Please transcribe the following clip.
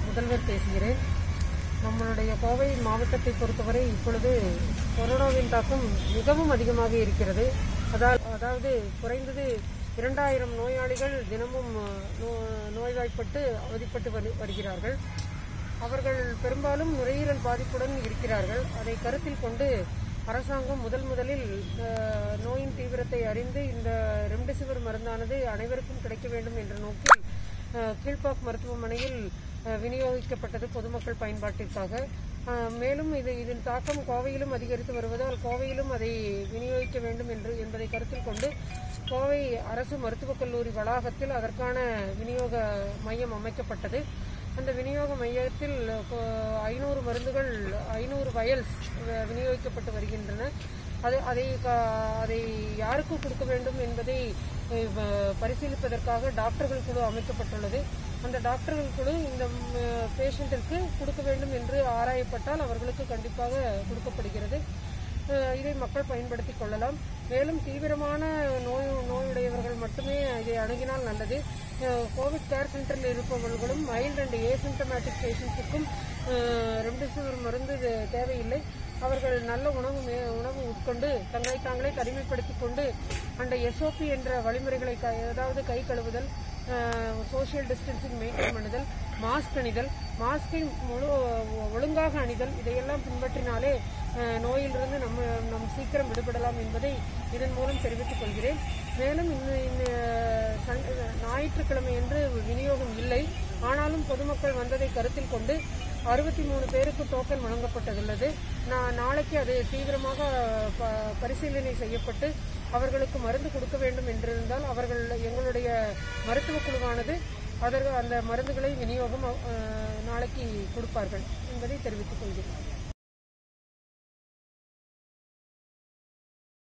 முதல்வர் பேசுகிறேன் நம்மளுடைய கோவை மாவட்டத்தை பொறுத்தவரை இப்பொழுது கொரோனாவின் தாக்கம் மிகவும் அதிகமாக இருக்கிறது அதால் அதாவது குறைந்தது இரண்டாயிரம் நோயாளிகள் தினமும் நோ- நோய்வாய்ப்பட்டு அவதிப்பட்டு வரு- வருகிறார்கள் அவர்கள் பெரும்பாலும் நுரையீரல் பாதிப்புடன் இருக்கிறார்கள் அதை கருத்தில் கொண்டு அரசாங்கம் முதல் முதலில் அஹ், நோயின் தீவிரத்தை அறிந்து இந்த ரெம்டெசிவிர் மருந்தானது அனைவருக்கும் கிடைக்க வேண்டும் என்ற நோக்கில் அஹ், கீழ்ப்பாக் மருத்துவமனையில் அஹ், விநியோகிக்கப்பட்டது பொதுமக்கள் பயன்பாட்டிற்காக அஹ், மேலும் இது இதன் தாக்கம் கோவையிலும் அதிகரித்து வருவதால் கோவையிலும் அதை விநியோகிக்க வேண்டும் என்று என்பதை கருத்தில் கொண்டு கோவை அரசு மருத்துவக் கல்லூரி வளாகத்தில் அதற்கான விநியோக மையம் அமைக்கப்பட்டது அந்த விநியோக மையத்தில் ஐநூறு மருந்துகள் ஐநூறு வயல்ஸ் அஹ், விநியோகிக்கப்பட்டு வருகின்றன அது அதை க- அதை யாருக்கு கொடுக்க வேண்டும் என்பதை அஹ், வ- பரிசீலிப்பதற்காக டாக்டர்கள் குழு அமைக்கப்பட்டுள்ளது அந்த டாக்டர்கள் குழு இந்த பேஷண்ட்டிற்கு கொடுக்க வேண்டும் என்று ஆராயப்பட்டால் அவர்களுக்கு கண்டிப்பாக கொடுக்கப்படுகிறது அஹ், இதை மக்கள் பயன்படுத்திக் கொள்ளலாம் மேலும் தீவிரமான நோய் நோயுடையவர்கள் மட்டுமே இதை அணுகினால் நல்லது அஹ், கோவிட் கேர் சென்டரில் இருப்பவர்களும் மைல்ட் அண்ட் ஏசிம்டமேட்டிக் பேஷண்ட்ஸுக்கும் ரெம்டெசிவிர் மருந்து தே- தேவையில்லை அவர்கள் நல்ல உணவு மே- உணவு உட்கொண்டு தங்களை தாங்களே தனிமைப்படுத்திக் கொண்டு அந்த எஸ்ஓபி என்ற வழிமுறைகளை க- அதாவது கை கழுவுதல் சோஷியல் டிஸ்டன்சிங் மெயின்டைன் பண்ணுதல் மாஸ்க் அணிதல் மாஸ்கை முழு ஒழுங்காக அணிதல் இதையெல்லாம் பின்பற்றினாலே அஹ், நோயிலிருந்து நம்ம நம் சீக்கிரம் விடுபடலாம் என்பதை இதன் மூலம் தெரிவித்துக் கொள்கிறேன் மேலும் இந்த இந்த சன்- ஞாயிற்றுக்கிழமை என்று விநியோகம் இல்லை ஆனாலும் பொதுமக்கள் வந்ததை கருத்தில் கொண்டு அறுபத்தி மூணு பேருக்கு டோக்கன் வழங்கப்பட்டுள்ளது நான் நாளைக்கு அது தீவிரமாக ப- பரிசீலனை செய்யப்பட்டு அவர்களுக்கு மருந்து கொடுக்க வேண்டும் என்றிருந்தால் அவர்கள் எங்களுடைய மருத்துவ குழுவானது அதற்கு அந்த மருந்துகளை விநியோகம் அஹ், நாளைக்கு கொடுப்பார்கள் என்பதை தெரிவித்துக் கொள்கிறேன்